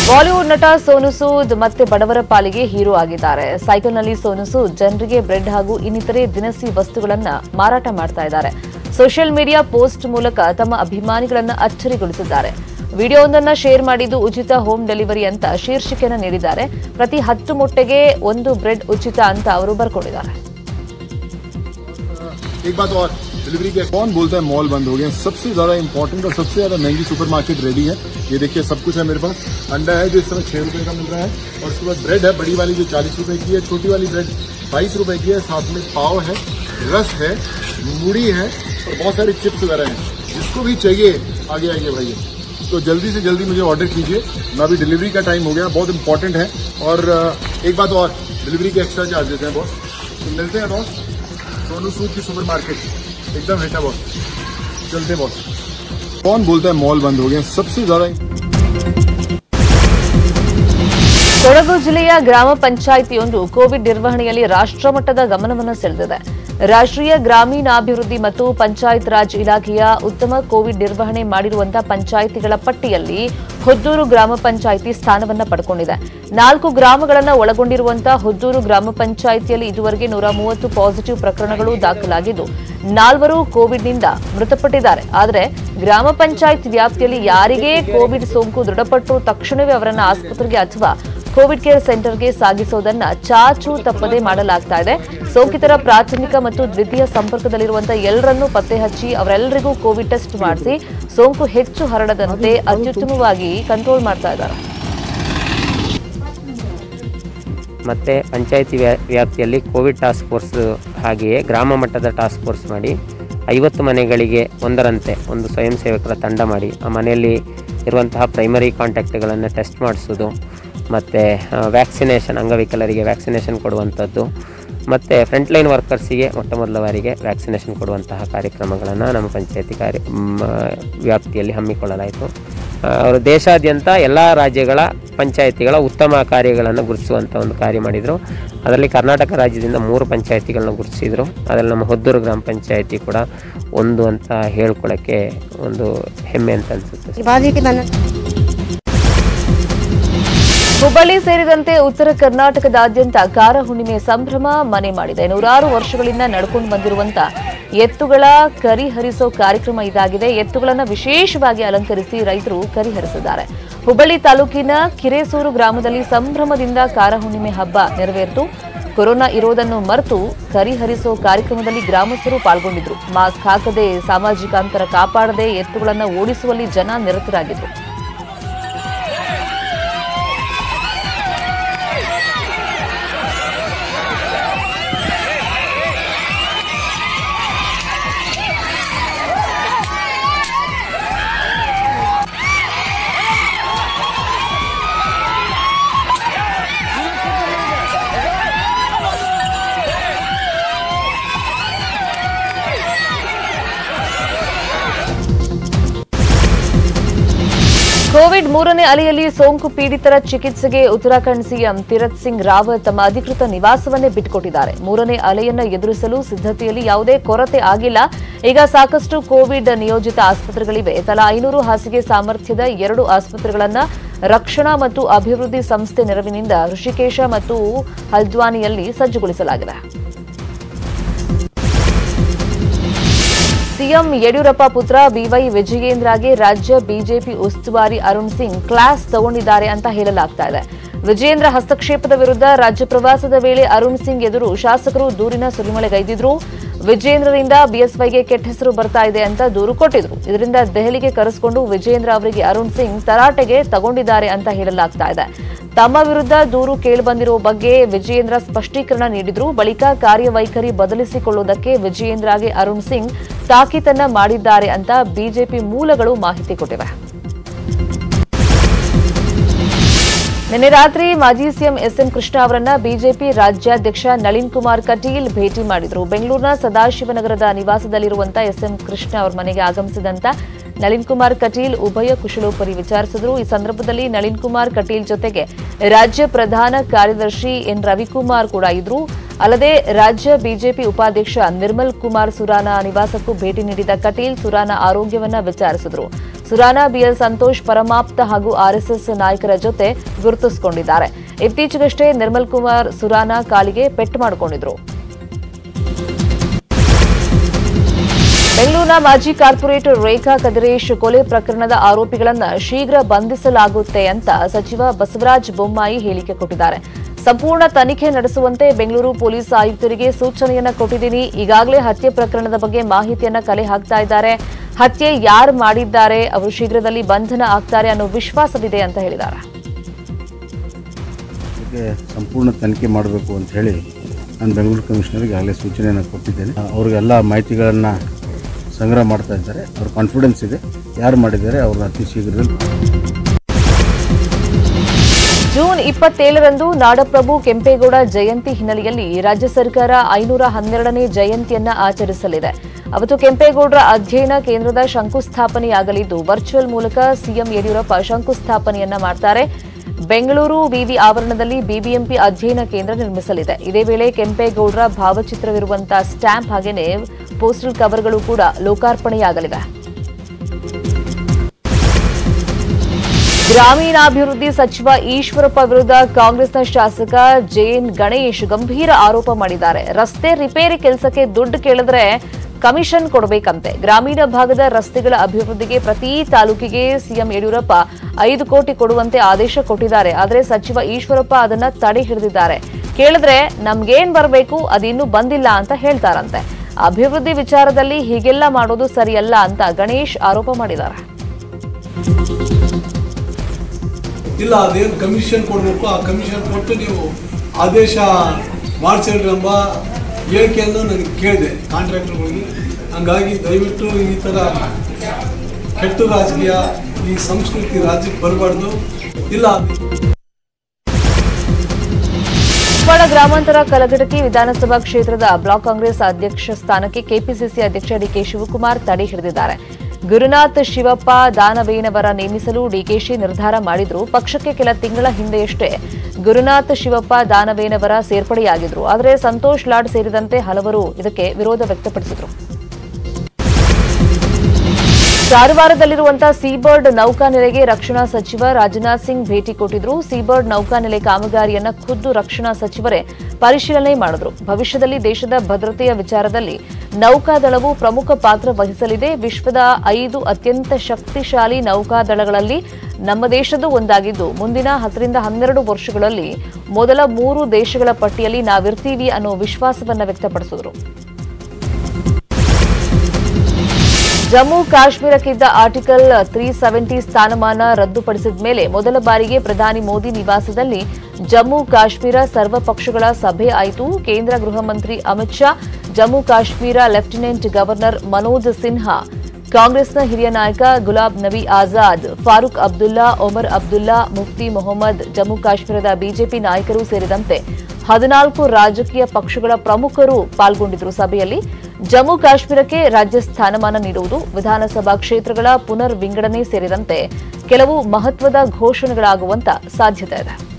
Bollywood ನಟ ಸೋನು ಸೂದ್ ಮತ್ತೆ ಬಡವರ ಪಾಲಿಗೆ ಹೀರೋ ಆಗಿದ್ದಾರೆ ಸೈಕಲ್ನಲ್ಲಿ ಸೋನು ಸೂದ್ ಜನರಿಗೆ ಬ್ರೆಡ್ ಹಾಗೂ ಇನ್ನಿತರೆ ದಿನಸಿ ವಸ್ತುಗಳನ್ನ ಮಾರಾಟ ಮಾಡ್ತಾ ಇದ್ದಾರೆ ಸೋಷಿಯಲ್ ಮೀಡಿಯಾ ಪೋಸ್ಟ್ ಮೂಲಕ ತಮ್ಮ ಅಭಿಮಾನಿಗಳನ್ನ ಅಚ್ಚರಿಗೊಳಿಸಿದ್ದಾರೆ ವಿಡಿಯೋವೊಂದನ್ನ ಶೇರ್ ಮಾಡಿದ್ದು ಉಚಿತ ಹೋಮ್ ಡೆಲಿವರಿ ಅಂತ ಶೀರ್ಷಿಕೆಯನ್ನ ನೀಡಿದ್ದಾರೆ ಪ್ರತಿ ಹತ್ತು ಮೊಟ್ಟೆಗೆ ಒಂದು ಬ್ರೆಡ್ ಉಚಿತ ಅಂತ ಅವರು ಬರ್ಕೊಂಡಿದ್ದಾರೆ एक बात और डिलीवरी के कौन बोलता है मॉल बंद हो गए सबसे ज्यादा इंपॉर्टेंट और सबसे ज्यादा महंगी सुपरमार्केट रेडी है ये देखिए सब कुछ है मेरे पास अंडा है जो इस समय छह रुपए का मिल रहा है और उसके बाद ब्रेड है बड़ी वाली जो चालीस रुपए की है छोटी वाली ब्रेड बाईस रुपए की है साथ में पाव है रस है मूढ़ी है और बहुत सारे चिप्स वगैरह हैं जिसको भी चाहिए आगे आइए भाई तो जल्दी से जल्दी मुझे ऑर्डर कीजिए मैं अभी डिलीवरी का टाइम हो गया बहुत इंपॉर्टेंट है और अ, एक बात और डिलीवरी के एक्स्ट्रा चार्जेस हैं बॉस तो मिलते हैं बॉस सोनू सूद की सुपर मार्केट एकदम हिट है बॉस चलते हैं बॉस कौन बोलता है मॉल बंद हो गए सबसे ज्यादा ಕೊಡಗು ಜಿಲ್ಲೆಯ ಗ್ರಾಮ ಪಂಚಾಯಿತಿಯೊಂದು ಕೋವಿಡ್ ನಿರ್ವಹಣೆಯಲ್ಲಿ ರಾಷ್ಟ್ರಮಟ್ಟದ ಗಮನವನ್ನು ಸೆಳೆದಿದೆ ರಾಷ್ಟ್ರೀಯ ಗ್ರಾಮೀಣಾಭಿವೃದ್ಧಿ ಮತ್ತು ಪಂಚಾಯತ್ ರಾಜ್ ಇಲಾಖೆಯ ಉತ್ತಮ ಕೋವಿಡ್ ನಿರ್ವಹಣೆ ಮಾಡಿರುವಂತಹ ಪಂಚಾಯಿತಿಗಳ ಪಟ್ಟಿಯಲ್ಲಿ ಹೊದ್ದೂರು ಗ್ರಾಮ ಪಂಚಾಯಿತಿ ಸ್ಥಾನವನ್ನ ಪಡ್ಕೊಂಡಿದೆ ನಾಲ್ಕು ಗ್ರಾಮಗಳನ್ನು ಒಳಗೊಂಡಿರುವಂತಹ ಹೊದ್ದೂರು ಗ್ರಾಮ ಪಂಚಾಯಿತಿಯಲ್ಲಿ ಇದುವರೆಗೆ ನೂರ ಮೂವತ್ತು ಪಾಸಿಟಿವ್ ಪ್ರಕರಣಗಳು ದಾಖಲಾಗಿದ್ದು ನಾಲ್ವರು ಕೋವಿಡ್ನಿಂದ ಮೃತಪಟ್ಟಿದ್ದಾರೆ ಆದರೆ ಗ್ರಾಮ ಪಂಚಾಯತ್ ವ್ಯಾಪ್ತಿಯಲ್ಲಿ ಯಾರಿಗೇ ಕೋವಿಡ್ ಸೋಂಕು ದೃಢಪಟ್ಟು ತಕ್ಷಣವೇ ಅವರನ್ನ ಆಸ್ಪತ್ರೆಗೆ ಅಥವಾ ಕೋವಿಡ್ ಕೇರ್ ಸೆಂಟರ್ಗೆ ಸಾಗಿಸೋದನ್ನ ಚಾಚು ತಪ್ಪದೆ ಮಾಡಲಾಗ್ತಾ ಇದೆ ಸೋಂಕಿತರ ಪ್ರಾಥಮಿಕ ಮತ್ತು ದ್ವಿತೀಯ ಸಂಪರ್ಕದಲ್ಲಿರುವಂತಹ ಎಲ್ಲರನ್ನೂ ಪತ್ತೆ ಹಚ್ಚಿ ಅವರೆಲ್ಲರಿಗೂ ಕೋವಿಡ್ ಟೆಸ್ಟ್ ಮಾಡಿಸಿ ಸೋಂಕು ಹೆಚ್ಚು ಹರಡದಂತೆ ಅತ್ಯುತ್ತಮವಾಗಿ ಕಂಟ್ರೋಲ್ ಮಾಡ್ತಾ ಇದ್ದಾರೆ ಮತ್ತು ಪಂಚಾಯಿತಿ ವ್ಯಾ ವ್ಯಾಪ್ತಿಯಲ್ಲಿ ಕೋವಿಡ್ ಟಾಸ್ಕ್ ಫೋರ್ಸ್ ಹಾಗೆಯೇ ಗ್ರಾಮ ಮಟ್ಟದ ಟಾಸ್ಕ್ ಫೋರ್ಸ್ ಮಾಡಿ ಐವತ್ತು ಮನೆಗಳಿಗೆ ಒಂದರಂತೆ ಒಂದು ಸ್ವಯಂ ಸೇವಕರ ತಂಡ ಮಾಡಿ ಆ ಮನೆಯಲ್ಲಿ ಇರುವಂತಹ ಪ್ರೈಮರಿ ಕಾಂಟ್ಯಾಕ್ಟ್ಗಳನ್ನು ಟೆಸ್ಟ್ ಮಾಡಿಸೋದು ಮತ್ತು ವ್ಯಾಕ್ಸಿನೇಷನ್ ಅಂಗವಿಕಲರಿಗೆ ವ್ಯಾಕ್ಸಿನೇಷನ್ ಕೊಡುವಂಥದ್ದು ಮತ್ತು ಫ್ರಂಟ್ಲೈನ್ ವರ್ಕರ್ಸಿಗೆ ಮೊಟ್ಟ ಮೊದಲ ಬಾರಿಗೆ ವ್ಯಾಕ್ಸಿನೇಷನ್ ಕೊಡುವಂತಹ ಕಾರ್ಯಕ್ರಮಗಳನ್ನು ನಮ್ಮ ಪಂಚಾಯತಿ ಕಾರ್ಯ ಮ್, ವ್ಯಾಪ್ತಿಯಲ್ಲಿ ಹಮ್ಮಿಕೊಳ್ಳಲಾಯಿತು ಆ, ಅವರು ದೇಶಾದ್ಯಂತ ಎಲ್ಲ ರಾಜ್ಯಗಳ ಪಂಚಾಯತಿಗಳ ಉತ್ತಮ ಕಾರ್ಯಗಳನ್ನು ಗುರುತಿಸುವಂಥ ಒಂದು ಕಾರ್ಯ ಮಾಡಿದರು ಅದರಲ್ಲಿ ಕರ್ನಾಟಕ ರಾಜ್ಯದಿಂದ ಮೂರು ಪಂಚಾಯತಿಗಳನ್ನ ಗುರುತಿಸಿದರು ಅದರಲ್ಲಿ ನಮ್ಮ ಹೊದ್ದೂರು ಗ್ರಾಮ ಪಂಚಾಯತಿ ಕೂಡ ಒಂದು ಅಂತ ಹೇಳ್ಕೊಳ್ಳೋಕ್ಕೆ ಒಂದು ಹೆಮ್ಮೆ ಅಂತ ಅನಿಸುತ್ತೆ ಬಾಜಿಗೆ ನನ್ನ ಹುಬ್ಬಳ್ಳಿ ಸೇರಿದಂತೆ ಉತ್ತರ ಕರ್ನಾಟಕದಾದ್ಯಂತ ಕಾರ ಹುಣ್ಣಿಮೆ ಸಂಭ್ರಮ ಮನೆ ಮಾಡಿದೆ ನೂರಾರು ವರ್ಷಗಳಿಂದ ನಡ್ಕೊಂಡು ಬಂದಿರುವಂತ ಎತ್ತುಗಳ ಕರಿ ಹರಿಸೋ ಕಾರ್ಯಕ್ರಮ ಇದಾಗಿದೆ ಎತ್ತುಗಳನ್ನ ವಿಶೇಷವಾಗಿ ಅಲಂಕರಿಸಿ ರೈತರು ಕರಿ ಹರಿಸಿದ್ದಾರೆ ಹುಬ್ಬಳ್ಳಿ ತಾಲೂಕಿನ ಕಿರೇಸೂರು ಗ್ರಾಮದಲ್ಲಿ ಸಂಭ್ರಮದಿಂದ ಕಾರ ಹುಣ್ಣಿಮೆ ಹಬ್ಬ ನೆರವೇರಿತು ಕೊರೋನಾ ಇರೋದನ್ನು ಮರೆತು ಕರಿ ಹರಿಸೋ ಕಾರ್ಯಕ್ರಮದಲ್ಲಿ ಗ್ರಾಮಸ್ಥರು ಪಾಲ್ಗೊಂಡಿದ್ರು ಮಾಸ್ಕ್ ಹಾಕದೆ ಸಾಮಾಜಿಕ ಅಂತರ ಕಾಪಾಡದೆ ಎತ್ತುಗಳನ್ನ ಓಡಿಸುವಲ್ಲಿ ಜನ ನಿರತರಾಗಿದ್ರು ಕೋವಿಡ್ ಮೂರನೇ ಅಲೆಯಲ್ಲಿ ಸೋಂಕು ಪೀಡಿತರ ಚಿಕಿತ್ಸೆಗೆ ಉತ್ತರಾಖಂಡ್ ಸಿಎಂ ತೀರತ್ ಸಿಂಗ್ ರಾವತ್ ತಮ್ಮ ಅಧಿಕೃತ ನಿವಾಸವನ್ನೇ ಬಿಟ್ಟುಕೊಟ್ಟಿದ್ದಾರೆ ಮೂರನೇ ಅಲೆಯನ್ನ ಎದುರಿಸಲು ಸಿದ್ಧತೆಯಲ್ಲಿ ಯಾವುದೇ ಕೊರತೆ ಆಗಿಲ್ಲ ಈಗ ಸಾಕಷ್ಟು ಕೋವಿಡ್ ನಿಯೋಜಿತ ಆಸ್ಪತ್ರೆಗಳಿವೆ ತಲಾ ಐನೂರು ಹಾಸಿಗೆ ಸಾಮರ್ಥ್ಯದ ಎರಡು ಆಸ್ಪತ್ರೆಗಳನ್ನ ರಕ್ಷಣಾ ಮತ್ತು ಅಭಿವೃದ್ಧಿ ಸಂಸ್ಥೆ ನೆರವಿನಿಂದ ಋಷಿಕೇಶ ಮತ್ತು ಹಲ್ದ್ವಾನಿಯಲ್ಲಿ ಸಜ್ಜುಗೊಳಿಸಲಾಗಿದೆ ಸಿಎಂ ಯಡಿಯೂರಪ್ಪ ಪುತ್ರ ಬಿವೈ ವಿಜಯೇಂದ್ರಗೆ ರಾಜ್ಯ ಬಿಜೆಪಿ ಉಸ್ತುವಾರಿ ಅರುಣ್ ಸಿಂಗ್ ಕ್ಲಾಸ್ ತಗೊಂಡಿದ್ದಾರೆ ಅಂತ ಹೇಳಲಾಗ್ತಾ ಇದೆ ವಿಜಯೇಂದ್ರ ಹಸ್ತಕ್ಷೇಪದ ವಿರುದ್ಧ ರಾಜ್ಯ ಪ್ರವಾಸದ ವೇಳೆ ಅರುಣ್ ಸಿಂಗ್ ಎದುರು ಶಾಸಕರು ದೂರಿನ ಸುರಿಮಳೆಗೈದಿದ್ರು ವಿಜಯೇಂದ್ರರಿಂದ ಬಿಎಸ್ವೈಗೆ ಕೆಟ್ಟ ಹೆಸರು ಬರ್ತಾ ಇದೆ ಅಂತ ದೂರು ಕೊಟ್ಟಿದ್ರು ಇದರಿಂದ ದೆಹಲಿಗೆ ಕರೆಸಿಕೊಂಡು ವಿಜಯೇಂದ್ರ ಅವರಿಗೆ ಅರುಣ್ ಸಿಂಗ್ ತರಾಟೆಗೆ ತಗೊಂಡಿದ್ದಾರೆ ಅಂತ ಹೇಳಲಾಗ್ತಾ ಇದೆ ತಮ್ಮ ವಿರುದ್ಧ ದೂರು ಕೇಳಿಬಂದಿರುವ ಬಗ್ಗೆ ವಿಜಯೇಂದ್ರ ಸ್ಪಷ್ಟೀಕರಣ ನೀಡಿದ್ರು ಬಳಿಕ ಕಾರ್ಯವೈಖರಿ ಬದಲಿಸಿಕೊಳ್ಳುವುದಕ್ಕೆ ವಿಜಯೇಂದ್ರಗೆ ಅರುಣ್ ಸಿಂಗ್ ತಾಕೀತನ್ನ ಮಾಡಿದ್ದಾರೆ ಅಂತ ಬಿಜೆಪಿ ಮೂಲಗಳು ಮಾಹಿತಿ ಕೊಟ್ಟಿವೆ ನಿನ್ನೆ ರಾತ್ರಿ ಮಾಜಿ ಸಿಎಂ ಎಸ್ಎಂ ಕೃಷ್ಣ ಅವರನ್ನ ಬಿಜೆಪಿ ರಾಜ್ಯಾಧ್ಯಕ್ಷ ನಳಿನ್ ಕುಮಾರ್ ಕಟೀಲ್ ಭೇಟಿ ಮಾಡಿದ್ರು ಬೆಂಗಳೂರಿನ ಸದಾಶಿವನಗರದ ನಿವಾಸದಲ್ಲಿರುವಂತಹ ಎಸ್ಎಂ ಕೃಷ್ಣ ಅವರ ಮನೆಗೆ ಆಗಮಿಸಿದಂತ ನಳಿನ್ ಕುಮಾರ್ ಕಟೀಲ್ ಉಭಯ ಕುಶಲೋಪರಿ ವಿಚಾರಿಸಿದ್ರು ಈ ಸಂದರ್ಭದಲ್ಲಿ ನಳಿನ್ ಕುಮಾರ್ ಕಟೀಲ್ ಜೊತೆಗೆ ರಾಜ್ಯ ಪ್ರಧಾನ ಕಾರ್ಯದರ್ಶಿ ಎನ್ ರವಿಕುಮಾರ್ ಕೂಡ ಇದ್ರು ಅಲ್ಲದೆ ರಾಜ್ಯ ಬಿಜೆಪಿ ಉಪಾಧ್ಯಕ್ಷ ನಿರ್ಮಲ್ ಕುಮಾರ್ ಸುರಾನ ನಿವಾಸಕ್ಕೂ ಭೇಟಿ ನೀಡಿದ ಕಟೀಲ್ ಸುರಾನ ಆರೋಗ್ಯವನ್ನ ವಿಚಾರಿಸಿದ್ರು ಸುರಾನ ಬಿಎಲ್ ಸಂತೋಷ್ ಪರಮಾಪ್ತ ಹಾಗೂ ಆರ್ಎಸ್ಎಸ್ ನಾಯಕರ ಜೊತೆ ಗುರುತಿಸಿಕೊಂಡಿದ್ದಾರೆ ಇತ್ತೀಚೆಗಷ್ಟೇ ನಿರ್ಮಲ್ ಕುಮಾರ್ ಸುರಾನ ಕಾಲಿಗೆ ಪೆಟ್ಟು ಮಾಡಿಕೊಂಡಿದ್ರು ಬೆಂಗಳೂರಿನ ಮಾಜಿ ಕಾರ್ಪೊರೇಟರ್ ರೇಖಾ ಕದಿರೇಶ್ ಕೊಲೆ ಪ್ರಕರಣದ ಆರೋಪಿಗಳನ್ನ ಶೀಘ್ರ ಬಂಧಿಸಲಾಗುತ್ತೆ ಅಂತ ಸಚಿವ ಬಸವರಾಜ ಬೊಮ್ಮಾಯಿ ಹೇಳಿಕೆ ಕೊಟ್ಟಿದ್ದಾರೆ ಸಂಪೂರ್ಣ ತನಿಖೆ ನಡೆಸುವಂತೆ ಬೆಂಗಳೂರು ಪೊಲೀಸ್ ಆಯುಕ್ತರಿಗೆ ಸೂಚನೆಯನ್ನ ಕೊಟ್ಟಿದ್ದೀನಿ ಈಗಾಗಲೇ ಹತ್ಯೆ ಪ್ರಕರಣದ ಬಗ್ಗೆ ಮಾಹಿತಿಯನ್ನ ಕಲೆ ಹಾಕ್ತಾ ಇದ್ದಾರೆ ಹತ್ಯೆ ಯಾರು ಮಾಡಿದ್ದಾರೆ ಅವರು ಶೀಘ್ರದಲ್ಲಿ ಬಂಧನ ಆಗ್ತಾರೆ ಅನ್ನೋ ವಿಶ್ವಾಸವಿದೆ ಅಂತ ಹೇಳಿದ್ದಾರೆ ಬಗ್ಗೆ ಸಂಪೂರ್ಣ ತನಿಖೆ ಮಾಡಬೇಕು ಅಂತ ಹೇಳಿ ನಾನು ಬೆಂಗಳೂರು ಕಮಿಷನರ್ಗೆ ಆಗಲೇ ಸೂಚನೆಯನ್ನು ಕೊಟ್ಟಿದ್ದೇನೆ ಅವ್ರಿಗೆಲ್ಲ ಮಾಹಿತಿಗಳನ್ನು ಸಂಗ್ರಹ ಮಾಡ್ತಾ ಇದ್ದಾರೆ ಅವ್ರ ಕಾನ್ಫಿಡೆನ್ಸ್ ಇದೆ ಯಾರು ಮಾಡಿದ್ದಾರೆ ಅವ್ರನ್ನ ಅತಿ ಶೀಘ್ರದಲ್ಲಿ ಜೂನ್ ಇಪ್ಪತ್ತೇಳರಂದು ನಾಡಪ್ರಭು ಕೆಂಪೇಗೌಡ ಜಯಂತಿ ಹಿನ್ನೆಲೆಯಲ್ಲಿ ರಾಜ್ಯ ಸರ್ಕಾರ ಐನೂರ ಹನ್ನೆರಡನೇ ಜಯಂತಿಯನ್ನ ಆಚರಿಸಲಿದೆ ಅವತ್ತು ಕೆಂಪೇಗೌಡರ ಅಧ್ಯಯನ ಕೇಂದ್ರದ ಶಂಕುಸ್ಥಾಪನೆಯಾಗಲಿದ್ದು ವರ್ಚುವಲ್ ಮೂಲಕ ಸಿಎಂ ಯಡಿಯೂರಪ್ಪ ಶಂಕುಸ್ಥಾಪನೆಯನ್ನ ಮಾಡ್ತಾರೆ ಬೆಂಗಳೂರು ವಿವಿ ಆವರಣದಲ್ಲಿ ಬಿಬಿಎಂಪಿ ಅಧ್ಯಯನ ಕೇಂದ್ರ ನಿರ್ಮಿಸಲಿದೆ ಇದೇ ವೇಳೆ ಕೆಂಪೇಗೌಡರ ಭಾವಚಿತ್ರವಿರುವಂತಹ ಸ್ಟ್ಯಾಂಪ್ ಹಾಗೆಯೇ ಪೋಸ್ಟಲ್ ಕವರ್ಗಳು ಕೂಡ ಲೋಕಾರ್ಪಣೆಯಾಗಲಿವೆ ಗ್ರಾಮೀಣಾಭಿವೃದ್ಧಿ ಸಚಿವ ಈಶ್ವರಪ್ಪ ವಿರುದ್ಧ ಕಾಂಗ್ರೆಸ್ನ ಶಾಸಕ ಜೆಎನ್ ಗಣೇಶ್ ಗಂಭೀರ ಆರೋಪ ಮಾಡಿದ್ದಾರೆ ರಸ್ತೆ ರಿಪೇರಿ ಕೆಲಸಕ್ಕೆ ದುಡ್ಡು ಕೇಳಿದ್ರೆ ಕಮಿಷನ್ ಕೊಡಬೇಕಂತೆ ಗ್ರಾಮೀಣ ಭಾಗದ ರಸ್ತೆಗಳ ಅಭಿವೃದ್ಧಿಗೆ ಪ್ರತಿ ತಾಲೂಕಿಗೆ ಸಿಎಂ ಯಡಿಯೂರಪ್ಪ ಐದು ಕೋಟಿ ಕೊಡುವಂತೆ ಆದೇಶ ಕೊಟ್ಟಿದ್ದಾರೆ ಆದರೆ ಸಚಿವ ಈಶ್ವರಪ್ಪ ಅದನ್ನ ತಡೆ ಹಿಡಿದಿದ್ದಾರೆ ಕೇಳಿದ್ರೆ ನಮ್ಗೇನ್ ಬರಬೇಕು ಅದಿನ್ನೂ ಬಂದಿಲ್ಲ ಅಂತ ಹೇಳ್ತಾರಂತೆ ಅಭಿವೃದ್ಧಿ ವಿಚಾರದಲ್ಲಿ ಹೀಗೆಲ್ಲ ಮಾಡೋದು ಸರಿಯಲ್ಲ ಅಂತ ಗಣೇಶ್ ಆರೋಪ ಮಾಡಿದ್ದಾರೆ ಇಲ್ಲ ಅದೇನು ಕಮಿಷನ್ ಕೊಡಬೇಕು ಆ ಕಮಿಷನ್ ಕೊಟ್ಟು ನೀವು ಆದೇಶ ಮಾಡಿಸಿಡ್ರಿ ಎಂಬ ಹೇಳಿಕೆಯನ್ನು ನನಗೆ ಕೇಳಿದೆ ಕಾಂಟ್ರಾಕ್ಟರ್ಗಳಿಗೆ ಹಂಗಾಗಿ ದಯವಿಟ್ಟು ಈ ಥರ ಕೆಟ್ಟ ರಾಜಕೀಯ ಈ ಸಂಸ್ಕೃತಿ ರಾಜ್ಯಕ್ಕೆ ಬರಬಾರ್ದು ಇಲ್ಲ ಉಪ್ಪಾಡ ಗ್ರಾಮಾಂತರ ಕಲಘಟಕಿ ವಿಧಾನಸಭಾ ಕ್ಷೇತ್ರದ ಬ್ಲಾಕ್ ಕಾಂಗ್ರೆಸ್ ಅಧ್ಯಕ್ಷ ಸ್ಥಾನಕ್ಕೆ ಕೆಪಿಸಿಸಿ ಅಧ್ಯಕ್ಷ ಡಿಕೆ ಶಿವಕುಮಾರ್ ತಡೆ ಹಿಡಿದಿದ್ದಾರೆ ಗುರುನಾಥ್ ಶಿವಪ್ಪ ದಾನವೇನವರ ನೇಮಿಸಲು ಡಿಕೆಶಿ ನಿರ್ಧಾರ ಮಾಡಿದ್ರು ಪಕ್ಷಕ್ಕೆ ಕೆಲ ತಿಂಗಳ ಹಿಂದೆಯಷ್ಟೇ ಗುರುನಾಥ್ ಶಿವಪ್ಪ ದಾನವೇನವರ ಸೇರ್ಪಡೆಯಾಗಿದ್ರು ಆದರೆ ಸಂತೋಷ್ ಲಾಡ್ ಸೇರಿದಂತೆ ಹಲವರು ಇದಕ್ಕೆ ವಿರೋಧ ವ್ಯಕ್ತಪಡಿಸಿದ್ರು ಕಾರವಾರದಲ್ಲಿರುವಂತಹ ಸೀಬರ್ಡ್ ನೌಕಾನೆಲೆಗೆ ರಕ್ಷಣಾ ಸಚಿವ ರಾಜನಾಥ್ ಸಿಂಗ್ ಭೇಟಿ ಕೊಟ್ಟಿದ್ರು ಸೀಬರ್ಡ್ ನೌಕಾನೆಲೆ ಕಾಮಗಾರಿಯನ್ನ ಖುದ್ದು ರಕ್ಷಣಾ ಸಚಿವರೇ ಪರಿಶೀಲನೆ ಮಾಡಿದ್ರು ಭವಿಷ್ಯದಲ್ಲಿ ದೇಶದ ಭದ್ರತೆಯ ವಿಚಾರದಲ್ಲಿ ನೌಕಾದಳವು ಪ್ರಮುಖ ಪಾತ್ರ ವಹಿಸಲಿದೆ ವಿಶ್ವದ ಐದು ಅತ್ಯಂತ ಶಕ್ತಿಶಾಲಿ ನೌಕಾದಳಗಳಲ್ಲಿ ನಮ್ಮ ದೇಶದ್ದು ಒಂದಾಗಿದ್ದು ಮುಂದಿನ ಹತ್ತರಿಂದ ಹನ್ನೆರಡು ವರ್ಷಗಳಲ್ಲಿ ಮೊದಲ ಮೂರು ದೇಶಗಳ ಪಟ್ಟಿಯಲ್ಲಿ ನಾವಿರ್ತೀವಿ ಅನ್ನೋ ವಿಶ್ವಾಸವನ್ನ ವ್ಯಕ್ತಪಡಿಸಿದ್ರು ಜಮ್ಮು ಕಾಶ್ಮೀರಕ್ಕಿದ್ದ ಆರ್ಟಿಕಲ್ ತ್ರೀ ಸೆವೆಂಟಿ ಸ್ಥಾನಮಾನ ರದ್ದುಪಡಿಸಿದ ಮೇಲೆ ಮೊದಲ ಬಾರಿಗೆ ಪ್ರಧಾನಿ ಮೋದಿ ನಿವಾಸದಲ್ಲಿ ಜಮ್ಮು ಕಾಶ್ಮೀರ ಸರ್ವಪಕ್ಷಗಳ ಸಭೆ ಆಯಿತು ಕೇಂದ್ರ ಗೃಹ ಮಂತ್ರಿ ಅಮಿತ್ ಶಾ ಜಮ್ಮು ಕಾಶ್ಮೀರ ಲೆಫ್ಟಿನೆಂಟ್ ಗವರ್ನರ್ ಮನೋಜ್ ಸಿನ್ಹಾ ಕಾಂಗ್ರೆಸ್ನ ಹಿರಿಯ ನಾಯಕ ಗುಲಾಬ್ ನಬಿ ಆಜಾದ್ ಫಾರೂಕ್ ಅಬ್ದುಲ್ಲಾ ಒಮರ್ ಅಬ್ದುಲ್ಲಾ ಮುಫ್ತಿ ಮೊಹಮ್ಮದ್ ಜಮ್ಮು ಕಾಶ್ಮೀರದ ಬಿಜೆಪಿ ನಾಯಕರು ಸೇರಿದಂತೆ ಹದಿನಾಲ್ಕು ರಾಜಕೀಯ ಪಕ್ಷಗಳ ಪ್ರಮುಖರು ಪಾಲ್ಗೊಂಡಿದ್ದರು ಸಭೆಯಲ್ಲಿ ಜಮ್ಮು ಕಾಶ್ಮೀರಕ್ಕೆ ರಾಜ್ಯ ಸ್ಥಾನಮಾನ ನೀಡುವುದು ವಿಧಾನಸಭಾ ಕ್ಷೇತ್ರಗಳ ಪುನರ್ ವಿಂಗಡಣೆ ಸೇರಿದಂತೆ ಕೆಲವು ಮಹತ್ವದ ಘೋಷಣೆಗಳಾಗುವಂತ ಸಾಧ್ಯತೆ ಇದೆ